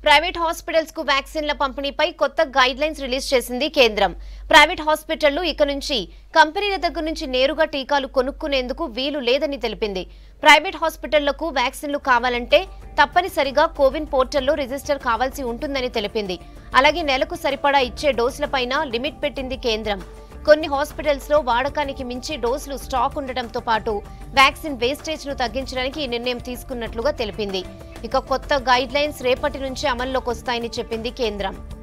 private hospitals కు వ్యాక్సిన్ల పంపిణీపై కొత్త గైడ్ లైన్స్ రిలీజ్ చేసింది కేంద్రం ప్రైవేట్ హాస్పిటళ్లు ఇక నుంచి కంపెనీల దగ్గర నుంచి నేరుగా టీకాలు కొనుక్కునేందుకు వీలు లేదని తెలిపింది ప్రైవేట్ హాస్పిటళ్లకు వ్యాక్సిన్లు కావాలంటే తప్పనిసరిగా కోవిన్ పోర్టల్లో రిజిస్టర్ కావాల్సి ఉంటుందని తెలిపింది అలాగే నెలకు సరిపడా ఇచ్చే డోసులపైన లిమిట్ పెట్టింది కేంద్రం కొన్ని హాస్పిటల్స్ లో వాడకానికి మించి డోసులు స్టాక్ ఉండటంతో పాటు వ్యాక్సిన్ వేస్టేజ్ ను తగ్గించడానికి ఈ నిర్ణయం తీసుకున్నట్లుగా తెలిపింది ఇక కొత్త గైడ్ లైన్స్ రేపటి నుంచి అమల్లోకి వస్తాయని చెప్పింది కేంద్రం